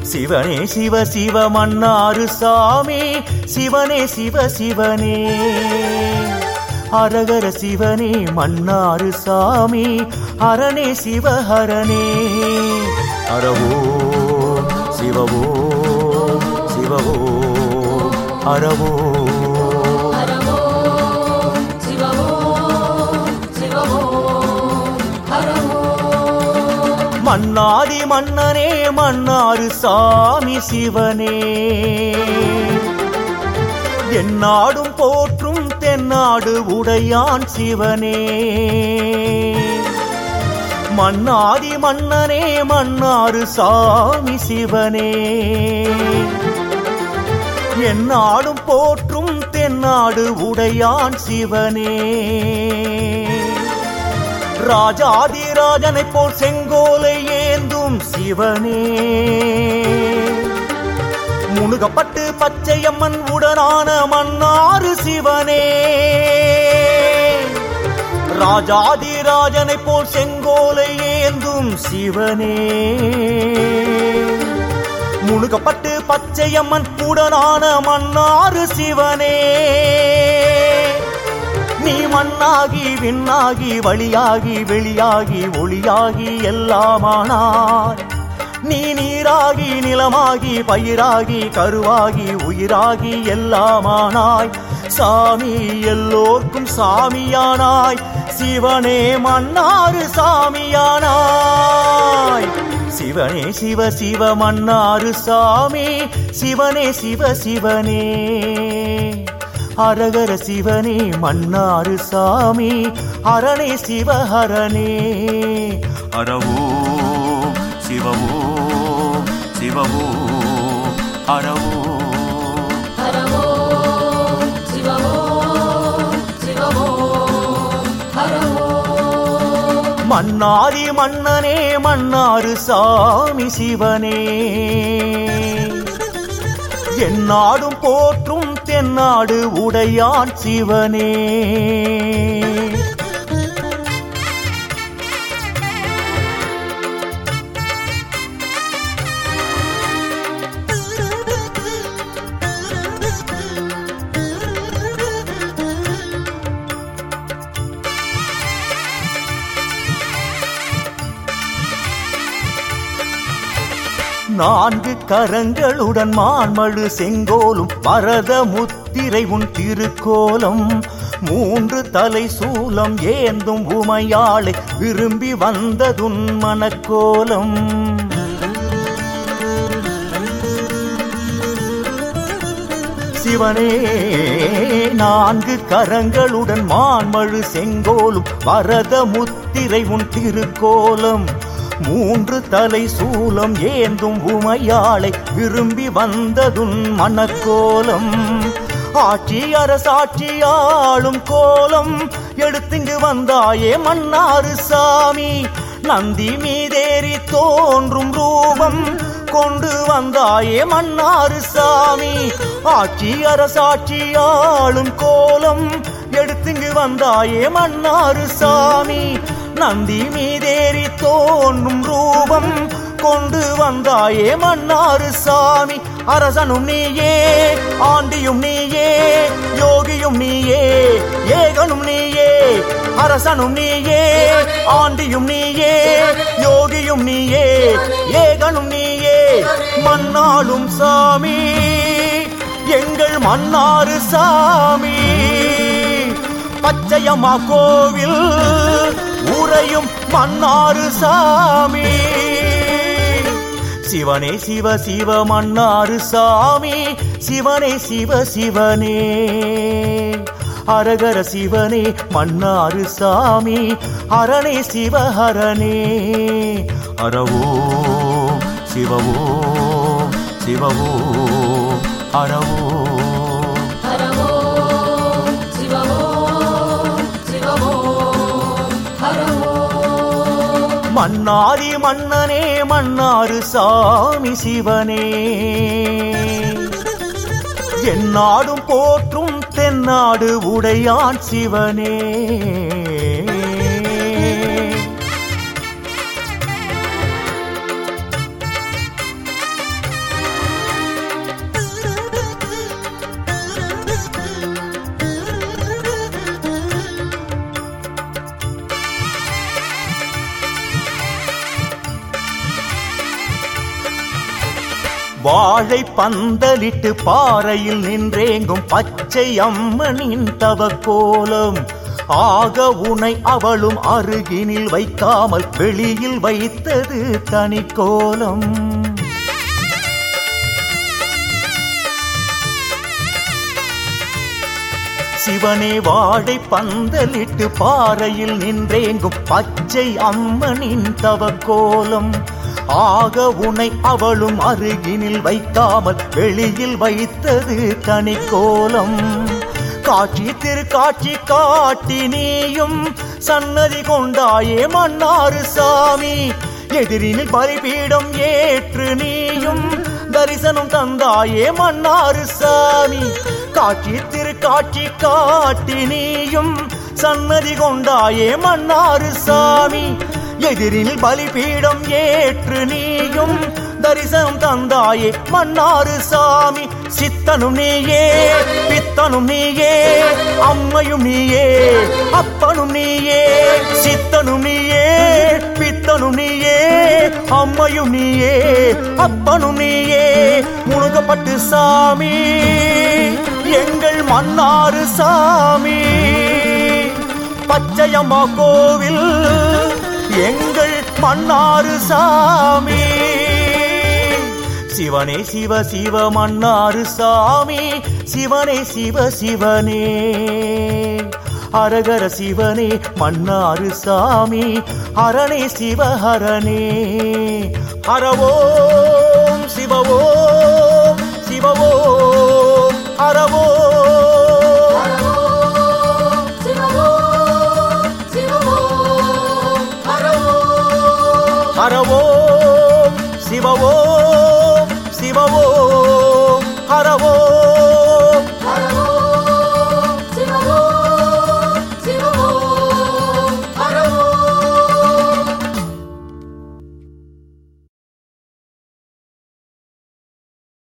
சிவனே சிவ சிவ மன்னாரு சாமி சிவனே சிவ சிவனே அரகர சிவனே மன்னாரு சாமி ஹரனே சிவஹரனே அரவோ சிவவோ சிவவோ அரவோ ஹரமோ சிவமோ சிவமோ ஹரமோ மன்னாதி மன்னனே மன்னாரு சாமி சிவனே எந்நாடும் போற்றும் தென்னாடு உடையான் சிவனே மன்னாதி மன்னனே மன்னாரு சாமி சிவனே எந்நாடும் போற்றும் தென்னாடு உடையான் சிவனே ராஜாதிராஜனை போல் செங்கோலை ஏந்தும் சிவனே முனுகப்பட்டு பச்சையம்மன் உடனான மன்னாறு சிவனே ராஜாதிராஜனை போல் செங்கோலை ஏந்தும் சிவனே முனுகப்பட்டு பச்சையம்மன் உடனான மன்னாறு சிவனே நீ மண்ணாகி விண்ணாகி வழியாகி வெளியாகி ஒளியாகி எல்லாமானாய் நீ நீராகி நிலமாகி பயிராகி கருவாகி உயிராகி எல்லாமானாய் சாமி எல்லோர்க்கும் சாமியானாய் சிவனே மன்னாறு சாமியானாய் சிவனே சிவ சிவ மன்னாறு சாமி சிவனே சிவ சிவனே அரகர சிவனே மன்னாறு சாமி ஹரணே சிவஹரணே அரவோ சிவவோ சிவவோ அரவோ ஹரமோ சிவமோ சிவமோ ஹரமோ மன்னாரி மன்னனே மன்னாறு சாமி சிவனே எந்நாடும் போற்றும் தென்னாடு உடையான் சிவனே நான்கு கரங்களுடன் மான்மழு செங்கோலும் பரத முத்திரை உன் திருக்கோலம் மூன்று தலை சூலம் ஏந்தும் உமையாளை விரும்பி வந்ததுன் மனக்கோலம் சிவனே நான்கு கரங்களுடன் மான்மழு செங்கோலும் பரத முத்திரை உன் திருக்கோலம் மூன்று தலை சூலம் ஏந்தும் உமையாளை விரும்பி வந்ததுன் மனக்கோலம் ஆட்சி அரசாட்சியாளும் கோலம் எடுத்திங்கு வந்தாயே மன்னாறு சாமி நந்தி மீதேறி தோன்றும் ரூபம் கொண்டு வந்தாயே மன்னாறு சாமி ஆட்சி அரசாட்சியாளும் கோலம் எடுத்திங்கு வந்தாயே மன்னாறு சாமி நந்தி மீதேறி தோன்றும் ரூபம் கொண்டு வந்தாயே மன்னாறு சாமி அரசனும் நீயே ஆண்டியும் நீயே யோகியும் நீயே ஏகனும் நீயே அரசனும் நீயே ஆண்டியும் நீயே யோகியும் நீயே ஏகனும் நீயே மன்னாளும் சாமி எங்கள் மன்னாறு சாமி பச்சையம்மா கோவில் உறையும் மன்னாறு சாமி சிவனே சிவ சிவ மன்னாறு சாமி சிவனே சிவ சிவனே அரகர சிவனே மன்னாறு சாமி ஹரணே சிவஹரணே அரவோ சிவவோ சிவவோ அரவோ ஹரமோ சிவமோ சிவமோ ஹரமோ மன்னாரி மன்னனே மன்னாறு சாமி சிவனே எந்நாடும் போற்றும் தென்னாடு உடையான் சிவனே வாழை பந்தலிட்டு பாறையில் நின்றேங்கும் பச்சை அம்மனின் தவக்கோலம் ஆக உனை அவளும் அருகினில் வைக்காமல் வெளியில் வைத்தது தனிக்கோலம் சிவனே வாழை பந்தலிட்டு பாறையில் நின்றேங்கும் பச்சை அம்மனின் தவக்கோலம் ஆக உனை அவளும் அருகினில் வைக்காமல் வெளியில் வைத்தது தனிக்கோலம் காட்சி திருக்காட்சி காட்டி நீயும் சன்னதி கொண்டாயே மன்னாறு சாமி எதிரினில் பலிபீடம் ஏற்று நீயும் தரிசனம் தந்தாயே மன்னாறு சாமி காட்சி திருக்காட்சி காட்டி நீயும் சன்னதி கொண்டாயே மன்னாறு சாமி எதிரில் பலிபீடம் ஏற்று நீயும் தரிசனம் தந்தாயே மன்னாறு சாமி சித்தனும் நீயே பித்தனும் நீயே அம்மையும் நீயே அப்பனும் நீயே சித்தனும் நீயே பித்தனும் நீயே அம்மையும் நீயே அப்பனும் நீயே முழுகப்பட்டு சாமி எங்கள் மன்னாறு சாமி பச்சையம்மா கோவில் எங்கள் மன்னாறு சாமி சிவனே சிவ சிவ மன்னாறு சாமி சிவனே சிவ சிவனே அரகர சிவனே மன்னாறு சாமி ஹரணே சிவஹரணே ஹரவோம் சிவவோம் சிவவோம்